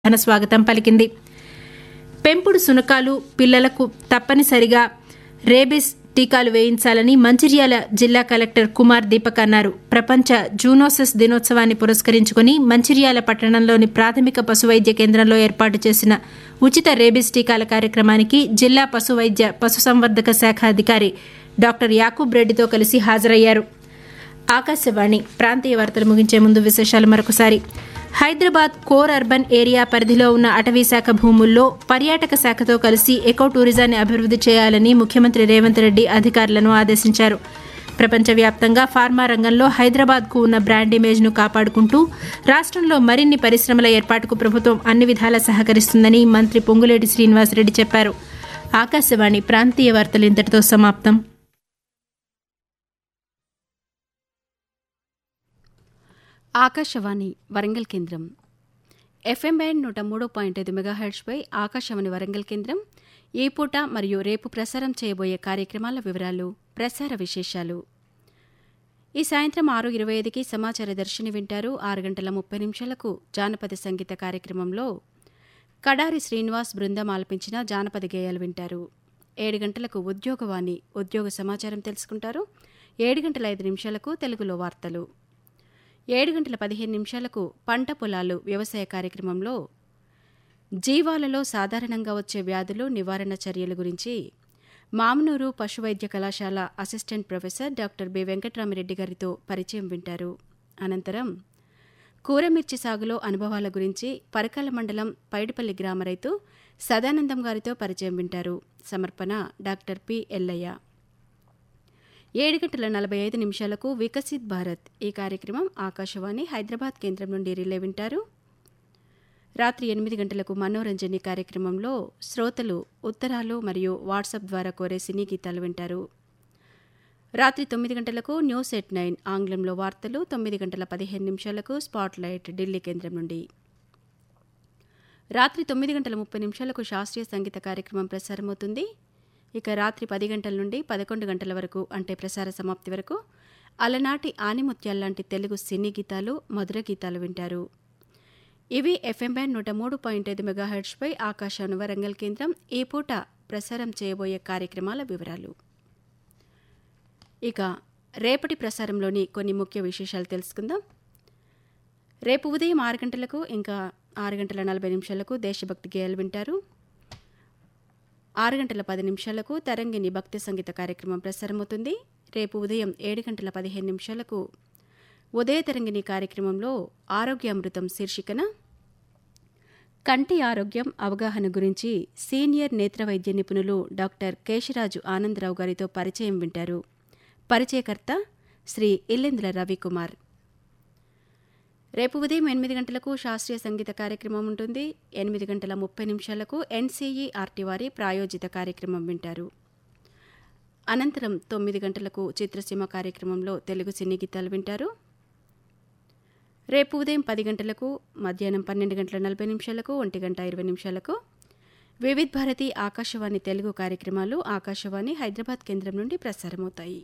ఘన స్వాగతం పలికింది పెంపుడు సునకాలు పిల్లలకు తప్పనిసరిగా రేబిస్ టీకాలు వేయించాలని మంచిర్యాల జిల్లా కలెక్టర్ కుమార్ దీపక్ అన్నారు ప్రపంచ జూనోసిస్ దినోత్సవాన్ని పురస్కరించుకుని మంచిర్యాల పట్టణంలోని ప్రాథమిక పశువైద్య కేంద్రంలో ఏర్పాటు చేసిన ఉచిత రేబిస్ టీకాల కార్యక్రమానికి జిల్లా పశువైద్య పశుసంవర్ధక శాఖ అధికారి డాక్టర్ యాకూబ్ రెడ్డితో కలిసి హాజరయ్యారు ఆకాశవాణి ప్రాంతీయ వార్తలు ముగించే ముందు విశేషాలు మరొకసారి హైదరాబాద్ కోర్ అర్బన్ ఏరియా పరిధిలో ఉన్న అటవీ శాఖ భూముల్లో పర్యాటక శాఖతో కలిసి ఎకో టూరిజాన్ని అభివృద్ది చేయాలని ముఖ్యమంత్రి రేవంత్ రెడ్డి అధికారులను ఆదేశించారు ప్రపంచవ్యాప్తంగా ఫార్మా రంగంలో హైదరాబాద్కు ఉన్న బ్రాండ్ ఇమేజ్ను కాపాడుకుంటూ రాష్ట్రంలో మరిన్ని పరిశ్రమల ఏర్పాటుకు ప్రభుత్వం అన్ని విధాలా సహకరిస్తుందని మంత్రి పొంగులేటి శ్రీనివాసరెడ్డి చెప్పారు ఆకాశవాణి ప్రాంతీయ వార్తలు ఇంతటితో సమాప్తం ఆకాశవాణి వరంగల్ కేంద్రం ఎఫ్ఎం బ్యాండ్ నూట మూడు పాయింట్ ఐదు మెగాహెర్ట్స్పై ఆకాశవాణి వరంగల్ కేంద్రం ఈ పూట మరియు రేపు ప్రసారం చేయబోయే కార్యక్రమాల వివరాలు ప్రసార విశేషాలు ఈ సాయంత్రం ఆరు ఇరవై ఐదుకి సమాచార దర్శిని వింటారు ఆరు గంటల ముప్పై నిమిషాలకు జానపద సంగీత కార్యక్రమంలో కడారి శ్రీనివాస్ బృందం ఆలపించిన జానపద గేయాలు వింటారు ఏడు గంటలకు ఉద్యోగవాణి ఉద్యోగ సమాచారం తెలుసుకుంటారు ఏడు గంటల ఐదు నిమిషాలకు తెలుగులో వార్తలు ఏడు గంటల పదిహేను నిమిషాలకు పంట పొలాలు వ్యవసాయ కార్యక్రమంలో జీవాలలో సాధారణంగా వచ్చే వ్యాధులు నివారణ చర్యల గురించి మామనూరు పశువైద్య కళాశాల assistant professor doctor B Venkatrami Reddy గారితో పరిచయం వింటారు అనంతరం కూరమిర్చి సాగులో అనుభవాల గురించి పరకాల మండలం పైడిపల్లి గ్రామ రైతు సదానందం గారితో పరిచయం వింటారు సమర్పణ డాక్టర్ పి ఎల్లయ్య ఏడు గంటల నలభై ఐదు నిమిషాలకు వికసిత్ భారత్ ఈ కార్యక్రమం ఆకాశవాణి హైదరాబాద్ కేంద్రం నుండి రిలే వింటారు రాత్రి ఎనిమిది గంటలకు మనోరంజని కార్యక్రమంలో శ్రోతలు ఉత్తరాలు మరియు వాట్సాప్ ద్వారా కోరే సినీ గీతాలు వింటారు రాత్రి తొమ్మిది గంటలకు న్యూస్ ఎట్ నైన్ ఆంగ్లంలో వార్తలు తొమ్మిది గంటల పదిహేను నిమిషాలకు స్పాట్ లైట్ ఢిల్లీ కేంద్రం నుండి రాత్రి తొమ్మిది గంటల ముప్పై నిమిషాలకు శాస్త్రీయ సంగీత కార్యక్రమం ప్రసారమవుతుంది ఇక రాత్రి పది గంటల నుండి పదకొండు గంటల వరకు అంటే ప్రసార సమాప్తి వరకు అలనాటి ఆనిముత్యాల్లాంటి తెలుగు సినీ గీతాలు మధుర గీతాలు వింటారు ఇవి ఎఫ్ఎం బ్యాండ్ నూట మూడు పాయింట్ ఐదు మెగాహెర్ట్స్పై ఆకాశాను వరంగల్ కేంద్రం ఈ పూట ప్రసారం చేయబోయే కార్యక్రమాల వివరాలు ఇక రేపటి ప్రసారంలోని కొన్ని ముఖ్య విశేషాలు తెలుసుకుందాం రేపు ఉదయం ఆరు గంటలకు ఇంకా ఆరు గంటల నలభై నిమిషాలకు దేశభక్తి గేయాలు వింటారు ఆరు గంటల పది నిమిషాలకు తరంగిణి భక్తి సంగీత కార్యక్రమం ప్రసారమవుతుంది రేపు ఉదయం ఏడు గంటల పదిహేను నిమిషాలకు ఉదయ తరంగిణి కార్యక్రమంలో ఆరోగ్యామృతం శీర్షికన కంటి ఆరోగ్యం అవగాహన గురించి సీనియర్ నేత్ర వైద్య నిపుణులు డాక్టర్ కేశరాజు ఆనందరావు గారితో పరిచయం వింటారు పరిచయకర్త శ్రీ ఇల్లెందుల రవికుమార్ రేపు ఉదయం ఎనిమిది గంటలకు శాస్త్రీయ సంగీత కార్యక్రమం ఉంటుంది ఎనిమిది గంటల ముప్పై నిమిషాలకు ఎన్సీఈఆర్టీ వారి ప్రాయోజిత కార్యక్రమం వింటారు అనంతరం తొమ్మిది గంటలకు చిత్రసీమ కార్యక్రమంలో తెలుగు సినీ గీతాలు వింటారు రేపు ఉదయం పది గంటలకు మధ్యాహ్నం పన్నెండు గంటల నలభై నిమిషాలకు ఒంటి గంట ఇరవై నిమిషాలకు వివిధ్ భారతి ఆకాశవాణి తెలుగు కార్యక్రమాలు ఆకాశవాణి హైదరాబాద్ కేంద్రం నుండి ప్రసారమవుతాయి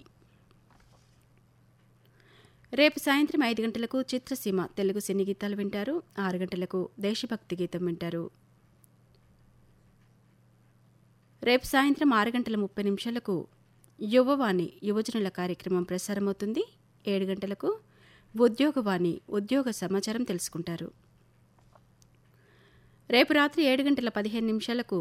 రేపు సాయంత్రం ఐదు గంటలకు చిత్రసీమ తెలుగు సినీ గీతాలు వింటారు ఆరు గంటలకు దేశభక్తి గీతం వింటారు రేపు సాయంత్రం ఆరు గంటల ముప్పై నిమిషాలకు యువవాణి యువజనుల కార్యక్రమం ప్రసారమవుతుంది ఏడు గంటలకు ఉద్యోగవాణి ఉద్యోగ సమాచారం తెలుసుకుంటారు రేపు రాత్రి ఏడు గంటల పదిహేను నిమిషాలకు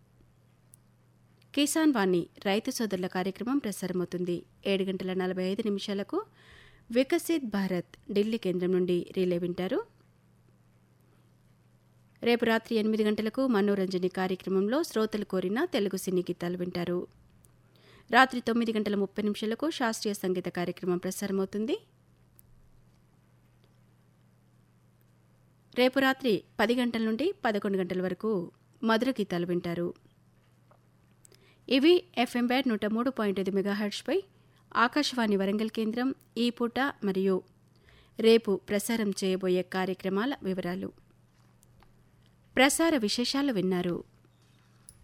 కిసాన్ వాణి రైతు సోదరుల కార్యక్రమం ప్రసారమవుతుంది ఏడు గంటల నలభై ఐదు నిమిషాలకు వికసిత్ భారత్ ఢిల్లీ కేంద్రం నుండి రిలే వింటారు రేపు రాత్రి ఎనిమిది గంటలకు మనోరంజని కార్యక్రమంలో శ్రోతలు కోరిన తెలుగు సినీ గీతాలు వింటారు రాత్రి తొమ్మిది గంటల ముప్పై నిమిషాలకు శాస్త్రీయ సంగీత కార్యక్రమం ప్రసారమవుతుంది రేపు రాత్రి పది గంటల నుండి పదకొండు గంటల వరకు మధుర గీతాలు వింటారు ఇవి ఎఫ్ఎం బ్యాడ్ నూట మూడు పాయింట్ ఐదు మెగాహెర్ట్స్పై ఆకాశవాణి వరంగల్ కేంద్రం ఈ పూట మరియు రేపు ప్రసారం చేయబోయే కార్యక్రమాల వివరాలు ప్రసార విశేషాలు విన్నారు